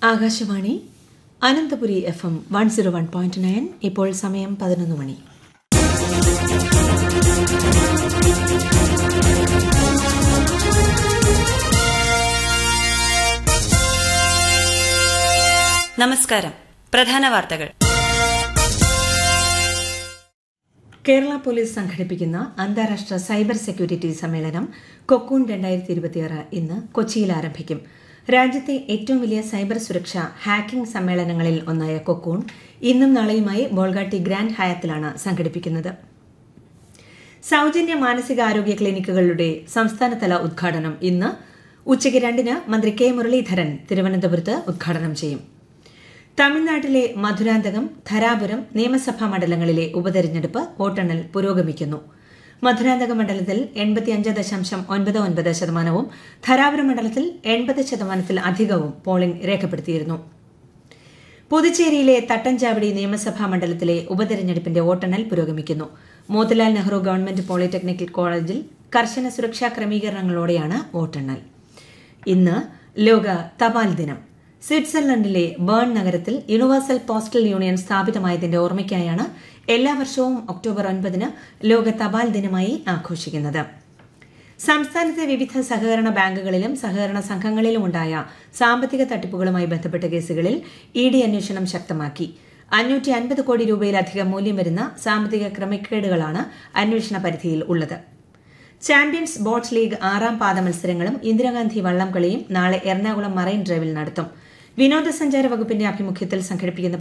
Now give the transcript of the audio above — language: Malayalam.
Akashvani Ananthapuri F M one zero one point nine ഇപ്പോൾ സമയം പതിനൊന്ന് മണി നമസ്കാരം പ്രധാന വാർത്തകൾ കേരള പോലീസ് സംഘടിപ്പിക്കുന്ന അന്താരാഷ്ട്ര സൈബർ സെക്യൂരിറ്റി സമ്മേളനം കൊക്കൂൺ രണ്ടായിരത്തി ഇരുപത്തിയാറ് ഇന്ന് കൊച്ചിയിൽ ആരംഭിക്കും രാജ്യത്തെ ഏറ്റവും വലിയ സൈബർ സുരക്ഷ ഹാക്കിംഗ് സമ്മേളനങ്ങളിൽ ഒന്നായ കൊക്കൂൺ ഇന്നും നാളെയുമായി ബോൾഗാട്ടി ഗ്രാൻഡ് ഹയാത്തിലാണ് സംഘടിപ്പിക്കുന്നത് സൌജന്യ മാനസികാരോഗ്യ ക്ലിനിക്കുകളുടെ സംസ്ഥാനതല ഉദ്ഘാടനം ഇന്ന് ഉച്ചയ്ക്ക് രണ്ടിന് മന്ത്രി കെ മുരളീധരൻ തിരുവനന്തപുരത്ത് ഉദ്ഘാടനം ചെയ്യും തമിഴ്നാട്ടിലെ മധുരാന്തകം ധരാപുരം നിയമസഭാ മണ്ഡലങ്ങളിലെ ഉപതെരഞ്ഞെടുപ്പ് വോട്ടെണ്ണൽ പുരോഗമിക്കുന്നു മധുരാന്തക മണ്ഡലത്തിൽ എൺപത്തിയഞ്ച് ദശാംശം ഒൻപത് ഒൻപത് ശതമാനവും ധരാപുരം മണ്ഡലത്തിൽ എൺപത് ശതമാനത്തിൽ അധികവും പോളിംഗ് രേഖപ്പെടുത്തിയിരുന്നു പുതുച്ചേരിയിലെ തട്ടഞ്ചാവടി നിയമസഭാ മണ്ഡലത്തിലെ ഉപതെരഞ്ഞെടുപ്പിന്റെ വോട്ടെണ്ണൽ പുരോഗമിക്കുന്നു മോത്തിലാൽ നെഹ്റു ഗവൺമെന്റ് പോളിടെക്നിക്കൽ കോളേജിൽ കർശന സുരക്ഷാ ക്രമീകരണങ്ങളോടെയാണ് വോട്ടെണ്ണൽ ഇന്ന് ലോക തപാൽ ദിനം സ്വിറ്റ്സർലൻഡിലെ ബേൺ നഗരത്തിൽ യൂണിവേഴ്സൽ പോസ്റ്റൽ യൂണിയൻ സ്ഥാപിതമായതിന്റെ ഓർമ്മയ്ക്കായാണ് എല്ലാ വർഷവും ഒക്ടോബർ ഒൻപതിന് ലോക തപാൽ ദിനമായി ആഘോഷിക്കുന്നത് സംസ്ഥാനത്തെ വിവിധ സഹകരണ ബാങ്കുകളിലും സഹകരണ സംഘങ്ങളിലും ഉണ്ടായ സാമ്പത്തിക തട്ടിപ്പുകളുമായി ബന്ധപ്പെട്ട കേസുകളിൽ ഇ ഡി അന്വേഷണം ശക്തമാക്കി അഞ്ഞൂറ്റി അൻപത് കോടി രൂപയിലധികം മൂല്യം വരുന്ന സാമ്പത്തിക ക്രമക്കേടുകളാണ് അന്വേഷണ പരിധിയിൽ ഉള്ളത് ചാമ്പ്യൻസ് ബോട്ട് ലീഗ് ആറാം പാദ മത്സരങ്ങളും ഇന്ദിരാഗാന്ധി വള്ളംകളിയും നാളെ എറണാകുളം മറൈൻ ഡ്രൈവിൽ നടത്തും വിനോദസഞ്ചാര വകുപ്പിന്റെ ആഭിമുഖ്യത്തിൽ സംഘടിപ്പിക്കുന്ന